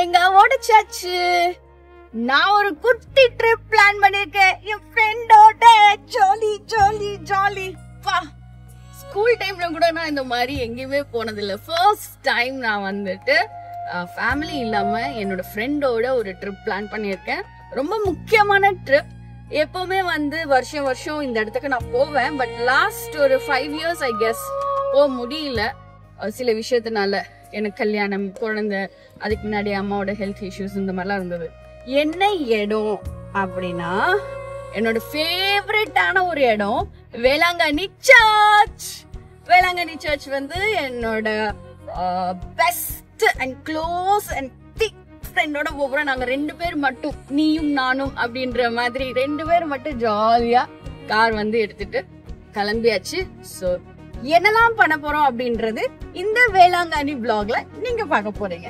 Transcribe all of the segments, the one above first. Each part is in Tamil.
எங்க ஓடிச்சாச்சு நான் ஒரு குட்டி ட்ரிப் பிளான் பண்ணிருக்கேன் என் ஃப்ரெண்டோட ஜாலி ஜாலி ஜாலி பா ஸ்கூல் டைம்ல கூட நான் இந்த மாதிரி எங்கேயுமே போனதில்லை ஃபர்ஸ்ட் டைம் நான் வந்துட்டு ஃபேமிலி இல்லாம என்னோட ஃப்ரெண்டோட ஒரு ட்ரிப் பிளான் பண்ணியிருக்கேன் ரொம்ப முக்கியமான ட்ரிப் எப்பவுமே வந்து வருஷம் வருஷம் இந்த இடத்துக்கு நான் போவேன் பட் லாஸ்ட் ஒரு ஃபைவ் இயர்ஸ் ஐ கெஸ் போக முடியல அஹ் சில விஷயத்தினால எனக்கு கல்யாணம் குழந்தை அதுக்கு முன்னாடி அம்மாவோட ஹெல்த் இஷ்யூஸ் இந்த மாதிரிலாம் இருந்தது என்ன இடம் அப்படின்னா என்னோட ஃபேவரட்டான ஒரு இடம் வேளாங்கண்ணி சர்ச் வேளாங்கண்ணி சர்ச் வந்து என்னோட best and close and thick ஃப்ரெண்டோட போகிறோம் நாங்க ரெண்டு பேர் மட்டும் நீயும் நானும் அப்படின்ற மாதிரி ரெண்டு பேர் மட்டும் ஜாலியா கார் வந்து எடுத்துட்டு கிளம்பியாச்சு ஸோ என்னெல்லாம் பண்ண போறோம் அப்படின்றது இந்த வேளாங்கண்ணி vlogல நீங்க பார்க்க போறீங்க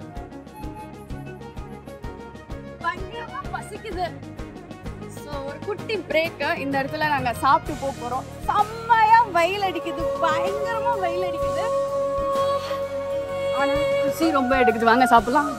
பயங்கரமா பசிக்குது ஸோ ஒரு குட்டி பிரேக் இந்த இடத்துல நாங்க சாப்பிட்டு போக போறோம் செம்மையா வெயில் அடிக்குது பயங்கரமா வெயில் அடிக்குது ஆனா ருசி ரொம்ப எடுக்குது வாங்க சாப்பிடலாம்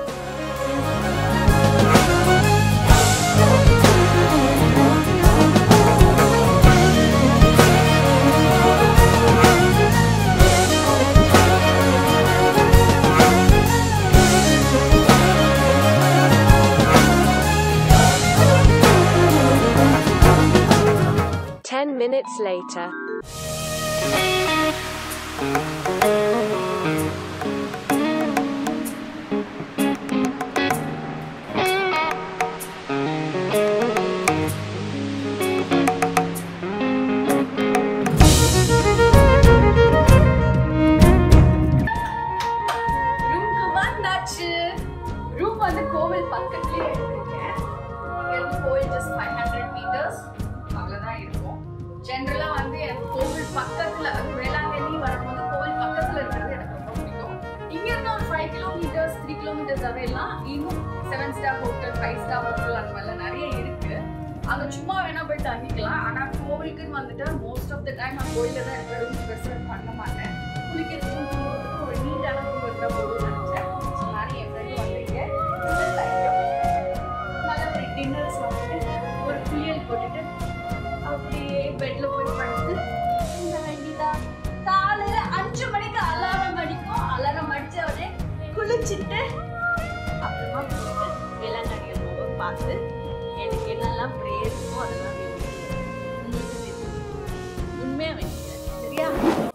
Ten minutes later. ரூம்க்கு வந்தாச்சு ரூம் வந்து கோவில் பக்கத்துலயே எடுத்திருக்கேன் இங்க இருந்து கோவில் ஜஸ்ட் ஃபைவ் ஹண்ட்ரட் மீட்டர்ஸ் அவ்வளவுதான் இருக்கும் ஜென்ரலா வந்து எனக்கு கோவில் பக்கத்துல அது வேளாங்கண்ணி வரும்போது கோவில் பக்கத்துல இருக்கிறது எனக்கு ரொம்ப பிடிக்கும் இங்க இருந்து ஒரு ஃபைவ் கிலோமீட்டர்ஸ் த்ரீ கிலோமீட்டர்ஸ் வரையெல்லாம் இன்னும் seven star hotel five star hotel அந்த மாதிரிலாம் நிறைய இருக்கு அங்க சும்மா வேணா போய் தங்கிக்கலாம் ஆனா கோவிலுக்குன்னு வந்துட்டு மோஸ்ட் ஆஃப் த டைம் நான் கோயில தான் இருப்பேன் ரூம் ப்ரிஃபர் பண்ண மாட்டேன் குளிக்கிறதுக்கும் தூங்குறதுக்கும் ஒரு நீட்டான ரூம் இருந்தா போதும்னு நினைச்சேன் ஸோ நானும் என் ஃப்ரெண்டு வந்து இங்க settle ஆயிட்டோம். நல்ல ஒரு டின்னர் சாப்பிட்டு ஒரு குளியல் போட்டுட்டு அப்படியே பெட்ல போய் படுத்து இந்த வேண்டிதான் காலையில அஞ்சு மணிக்கு அலாரம் அடிக்கும் அலாரம் அடிச்ச உடனே குளிச்சுட்டு அப்புறமா போயிட்டு வேளாங்கண்ணியில் போக பார்த்து எனக்கு என்னெல்லாம் ப்ரேயர் இருக்கோ அதெல்லாம் வேண்டிக்கிறேன். உங்களுக்கு வேண்டிக்கிறேன். உண்மையா வேண்டிக்கிறேன் சரியா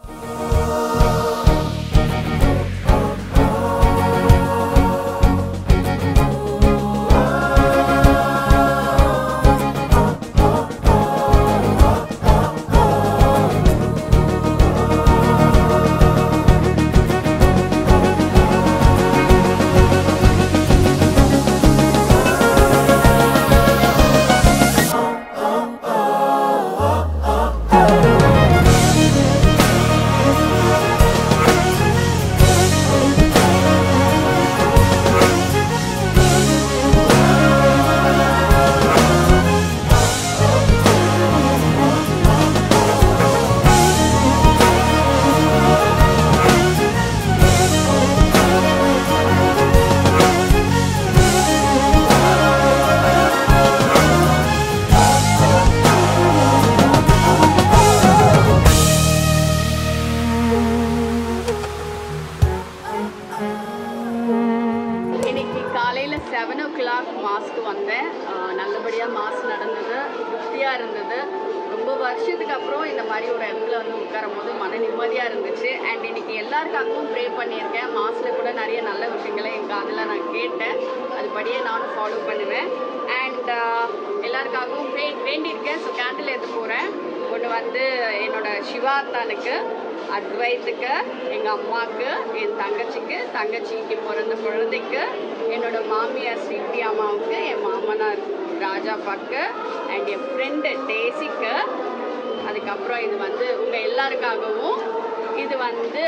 இன்னைக்கு காலையில் செவன் ஓ கிளாக் மாஸ்க்கு வந்தேன் ஆஹ் நல்லபடியா மாஸ் நடந்தது திருப்தியாக இருந்தது ரொம்ப வருஷத்துக்கு அப்புறம் இந்த மாதிரி ஒரு இடத்துல வந்து உட்காரும் போது மன நிம்மதியாக இருந்துச்சு அண்ட் இன்னைக்கு எல்லாருக்காகவும் ப்ரே பண்ணியிருக்கேன் மாஸில் கூட நிறைய நல்ல விஷயங்களை என் காதில் நான் கேட்டேன் அதுபடியே நானும் ஃபாலோ பண்ணுவேன் அண்ட் எல்லாருக்காகவும் வே வேண்டியிருக்கேன் ஸோ கேண்டில் எடுத்து போகிறேன் ஒன்று வந்து என்னோட சிவாத்தானுக்கு அத்வைத்துக்கு எங்கள் அம்மாவுக்கு என் தங்கச்சிக்கு தங்கச்சிக்கு பிறந்த குழந்தைக்கு என்னோட மாமியார் சித்தி அம்மாவுக்கு என் மாமனார் ராஜாப்பாக்கு அண்ட் என் ஃப்ரெண்டு டேசிக்கு அதுக்கப்புறம் இது வந்து உங்கள் எல்லாருக்காகவும் இது வந்து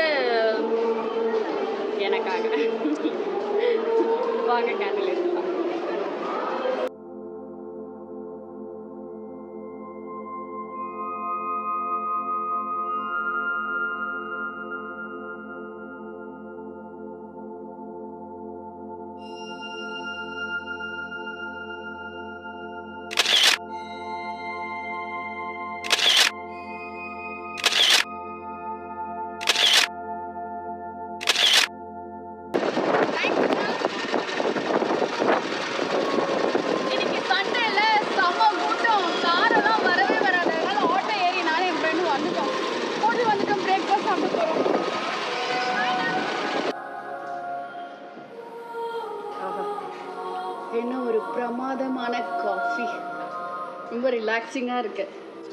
எனக்காக வாங்க கேண்டில் எடுத்துக்கலாம் ரொம்ப ரிலாக்ஸிங்காக இருக்கு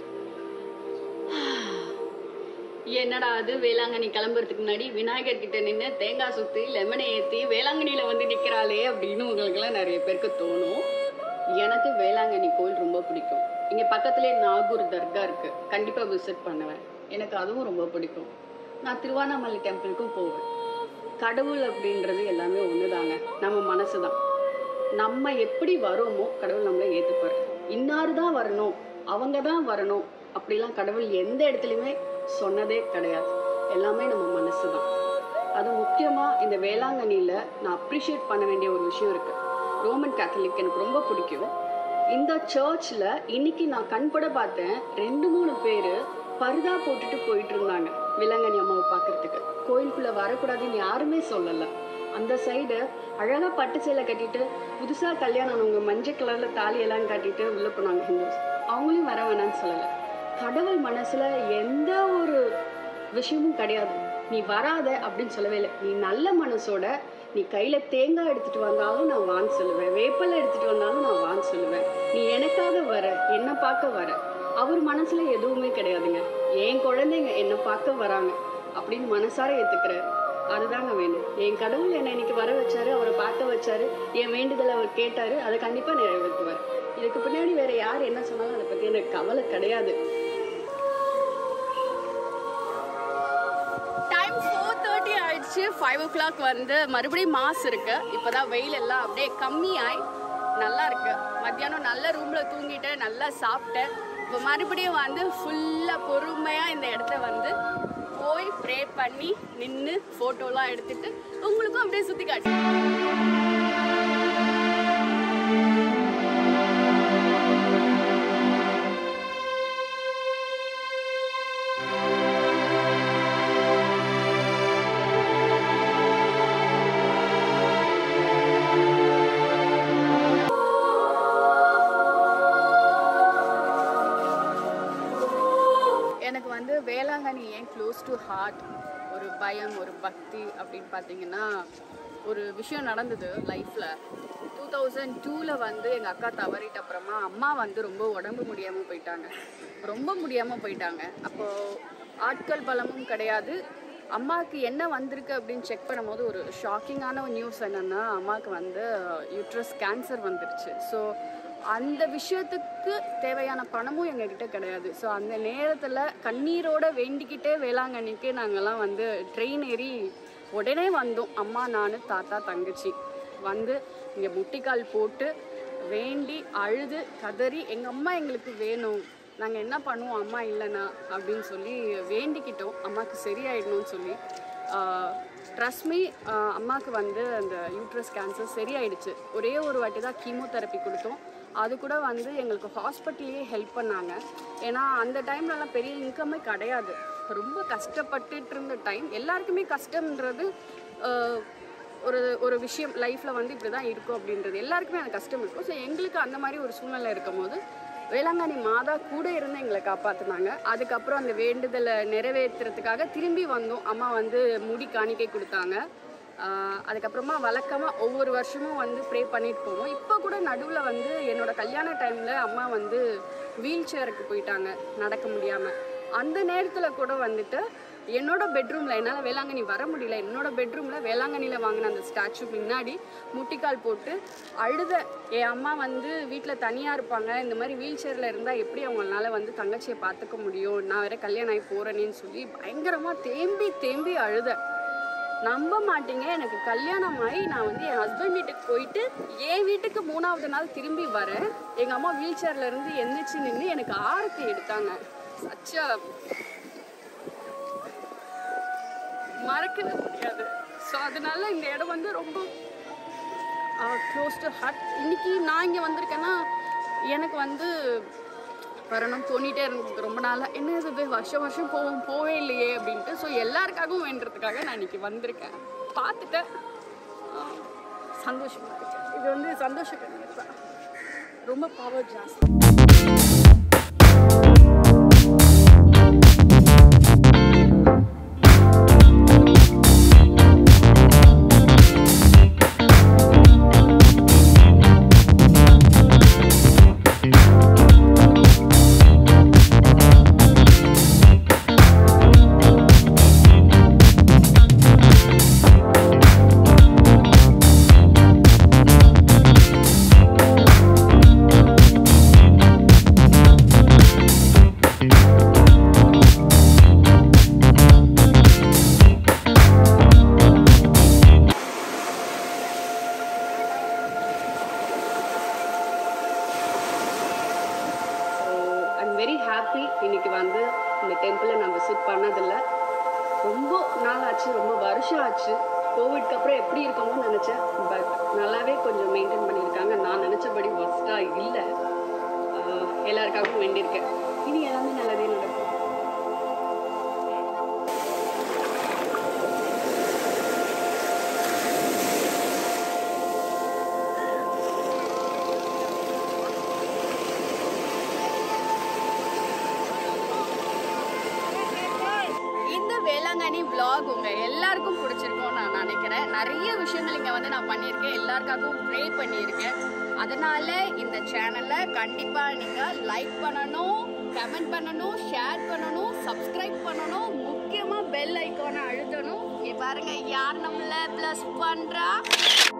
என்னடா அது வேளாங்கண்ணி கிளம்புறதுக்கு முன்னாடி விநாயகர் கிட்ட நின்று தேங்காய் சுற்றி லெமனை ஏற்றி வேளாங்கண்ணியில் வந்து நிற்கிறாளே அப்படின்னு உங்களுக்குலாம் நிறைய பேருக்கு தோணும் எனக்கு வேளாங்கண்ணி கோயில் ரொம்ப பிடிக்கும் இங்கே பக்கத்துலேயே நாகூர் தர்கா இருக்கு கண்டிப்பாக விசிட் பண்ணுவேன் எனக்கு அதுவும் ரொம்ப பிடிக்கும் நான் திருவண்ணாமலை டெம்பிளுக்கும் போவேன் கடவுள் அப்படின்றது எல்லாமே ஒண்ணுதாங்க நம்ம மனசு தான் நம்ம எப்படி வரோமோ கடவுள் நம்மளை ஏத்துப்பாரு இன்னாரு தான் வரணும் அவங்க தான் வரணும் அப்படிலாம் கடவுள் எந்த இடத்துலையுமே சொன்னதே கிடையாது எல்லாமே நம்ம மனசு தான் அது முக்கியமா இந்த வேளாங்கண்ணியில நான் அப்ரிஷியேட் பண்ண வேண்டிய ஒரு விஷயம் இருக்கு ரோமன் கேத்தலிக் எனக்கு ரொம்ப பிடிக்கும் இந்த சர்ச்ல இன்னைக்கு நான் கண்பட பார்த்தேன் ரெண்டு மூணு பேரு பர்தா போட்டுட்டு போயிட்டு இருந்தாங்க வேளாங்கண்ணி அம்மாவை பார்க்கறதுக்கு கோயிலுக்குள்ள வரக்கூடாதுன்னு யாருமே சொல்லல அந்த சைடு அழகா பட்டு சேலை கட்டிட்டு புதுசா கல்யாணம் ஆனவங்க மஞ்சள் கலர்ல தாலி எல்லாம் கட்டிட்டு உள்ள போனாங்க ஹிந்துஸ் அவங்களையும் வர வேணாம்னு சொல்லல கடவுள் மனசுல எந்த ஒரு விஷயமும் கிடையாது நீ வராத அப்படின்னு சொல்லவே இல்லை நீ நல்ல மனசோட நீ கையில தேங்காய் எடுத்துட்டு வந்தாலும் நான் வான்னு சொல்லுவேன் வேப்பலை எடுத்துட்டு வந்தாலும் நான் வான்னு சொல்லுவேன் நீ எனக்காக வர என்ன பார்க்க வர அவர் மனசுல எதுவுமே கிடையாதுங்க என் குழந்தைங்க என்ன பார்க்க வராங்க அப்படின்னு மனசார ஏத்துக்கிறாரு அதுதாங்க வேணும் என் கடவுள் என்னை இன்னைக்கு வர வச்சாரு அவரை பார்க்க வச்சாரு என் வேண்டுதலை அவர் கேட்டாரு அதை கண்டிப்பா நிறைவேற்றுவார் இதுக்கு பின்னாடி வேற யார் என்ன சொன்னாலும் அதை பத்தி எனக்கு கவலை கிடையாது டைம் ஃபோர் தேர்ட்டி ஆயிடுச்சு ஃபைவ் ஓ கிளாக் வந்து மறுபடியும் மாஸ் இருக்கு இப்போதான் வெயில் எல்லாம் அப்படியே கம்மியாய் நல்லா இருக்கு மத்தியானம் நல்ல ரூம்ல தூங்கிட்டு நல்லா சாப்பிட்டேன் இப்போ மறுபடியும் வந்து ஃபுல்லாக பொறுமையாக இந்த இடத்த வந்து போய் ப்ரே பண்ணி நின்று ஃபோட்டோலாம் எடுத்துட்டு உங்களுக்கும் அப்படியே சுற்றி காட்டு எனக்கு வந்து வேளாங்கண்ணி ஏன் க்ளோஸ் டு ஹார்ட் ஒரு பயம் ஒரு பக்தி அப்படின்னு பார்த்தீங்கன்னா ஒரு விஷயம் நடந்தது லைஃப்பில் டூ தௌசண்ட் டூவில் வந்து எங்கள் அக்கா தவறிட்ட அப்புறமா அம்மா வந்து ரொம்ப உடம்பு முடியாமல் போயிட்டாங்க ரொம்ப முடியாமல் போயிட்டாங்க அப்போது ஆட்கள் பலமும் கிடையாது அம்மாவுக்கு என்ன வந்திருக்கு அப்படின்னு செக் பண்ணும்போது ஒரு ஷாக்கிங்கான ஒரு நியூஸ் என்னென்னா அம்மாவுக்கு வந்து யூட்ரஸ் கேன்சர் வந்துருச்சு ஸோ அந்த விஷயத்துக்கு தேவையான பணமும் எங்ககிட்ட கிடையாது ஸோ அந்த நேரத்தில் கண்ணீரோட வேண்டிக்கிட்டே வேளாங்கண்ணிக்கு நாங்கள்லாம் வந்து ட்ரெயின் ஏறி உடனே வந்தோம் அம்மா நான் தாத்தா தங்கச்சி வந்து இங்கே முட்டிக்கால் போட்டு வேண்டி அழுது கதறி எங்கள் அம்மா எங்களுக்கு வேணும் நாங்கள் என்ன பண்ணுவோம் அம்மா இல்லைனா அப்படின்னு சொல்லி வேண்டிக்கிட்டோம் அம்மாவுக்கு சரியாயிடணும்னு சொல்லி ட்ரஸ்ட் மீ அம்மாவுக்கு வந்து அந்த யூட்ரஸ் கேன்சர் சரியாயிடுச்சு ஒரே ஒரு வாட்டி தான் கீமோதெரப்பி கொடுத்தோம் அது கூட வந்து எங்களுக்கு ஹாஸ்பிட்டல்லையே ஹெல்ப் பண்ணாங்க ஏன்னா அந்த டைம்லலாம் பெரிய இன்கமே கிடையாது ரொம்ப கஷ்டப்பட்டுட்டு இருந்த டைம் எல்லாருக்குமே கஷ்டம்ன்றது ஆஹ், ஒரு ஒரு விஷயம் லைஃப்பில் வந்து இப்படி தான் இருக்கும் அப்படின்றது எல்லாருக்குமே அந்த கஷ்டம் இருக்கும் ஸோ எங்களுக்கு அந்த மாதிரி ஒரு சூழ்நிலை இருக்கும் போது வேளாங்கண்ணி மாதா கூட இருந்து எங்களை காப்பாற்றினாங்க அதுக்கப்புறம் அந்த வேண்டுதலை நிறைவேற்றுறதுக்காக திரும்பி வந்தோம் அம்மா வந்து முடி காணிக்கை கொடுத்தாங்க ஆஹ் அதுக்கப்புறமா வழக்கமாக ஒவ்வொரு வருஷமும் வந்து ப்ரே பண்ணிட்டு போவோம் இப்போ கூட நடுவில் வந்து என்னோட கல்யாண டைமில் அம்மா வந்து வீல் சேருக்கு போயிட்டாங்க நடக்க முடியாமல் அந்த நேரத்தில் கூட வந்துட்டு என்னோட பெட்ரூமில் என்னால் வேளாங்கண்ணி வர முடியல என்னோட பெட்ரூமில் வேளாங்கண்ணியில் வாங்கின அந்த ஸ்டாச்சு முன்னாடி முட்டிக்கால் போட்டு அழுத என் அம்மா வந்து வீட்டில் தனியாக இருப்பாங்க இந்த மாதிரி வீல் சேரில் இருந்தால் எப்படி அவங்களால வந்து தங்கச்சியை பார்த்துக்க முடியும் நான் வேற கல்யாணம் ஆகி போகிறேனேன்னு சொல்லி பயங்கரமாக தேம்பி தேம்பி அழுத நம்ப மாட்டீங்க எனக்கு கல்யாணம் ஆகி நான் வந்து என் ஹஸ்பண்ட் வீட்டுக்கு போயிட்டு என் வீட்டுக்கு மூணாவது நாள் திரும்பி வரேன் எங்கள் அம்மா வீல் சேர்ல இருந்து எந்திரிச்சு நின்று எனக்கு ஆரத்தி எடுத்தாங்க சச்சா மறக்கவே முடியாது ஸோ அதனால இந்த இடம் வந்து ரொம்ப க்ளோஸ் டு ஹார்ட் இன்னைக்கு நான் இங்கே வந்திருக்கேன்னா எனக்கு வந்து வரணும் தோணிட்டே இருந்தது ரொம்ப நாளாக என்ன இது வருஷம் வருஷம் போவோம் போவே இல்லையே அப்படின்ட்டு ஸோ எல்லாருக்காகவும் வேண்டுறதுக்காக நான் இன்னைக்கு வந்திருக்கேன் பார்த்துட்டேன் ஆஹ், சந்தோஷமா இருக்கு இது வந்து சந்தோஷம் தான் ரொம்ப பவர் ஜாஸ்தி வெரி ஹாப்பி இன்னைக்கு வந்து இந்த டெம்பிளை நான் விசிட் பண்ணதில்லை ரொம்ப நாள் ஆச்சு ரொம்ப வருஷம் ஆச்சு கோவிட்க்கு அப்புறம் எப்படி இருக்கணும்னு நினச்சேன் பட் நல்லாவே கொஞ்சம் மெயின்டைன் பண்ணியிருக்காங்க நான் நினச்சபடி ஒர்ஸ்ட்டாக இல்லை எல்லாருக்காகவும் வேண்டியிருக்கேன் இனி எல்லாமே நல்லதே நடக்கும் இந்த வேளாங்கண்ணி vlog உங்க எல்லாருக்கும் பிடிச்சிருக்கும்னு நான் நினைக்கிறேன் நிறைய விஷயங்கள் இங்க வந்து நான் பண்ணியிருக்கேன் எல்லாருக்காகவும் ப்ரே பண்ணியிருக்கேன் அதனால இந்த சேனலை கண்டிப்பா நீங்க லைக் பண்ணணும் கமெண்ட் பண்ணணும் ஷேர் பண்ணணும் சப்ஸ்கிரைப் பண்ணணும் முக்கியமா பெல் ஐக்கானை அழுத்தணும் இங்க பாருங்க யார் நம்மள ப்ளஸ் பண்றா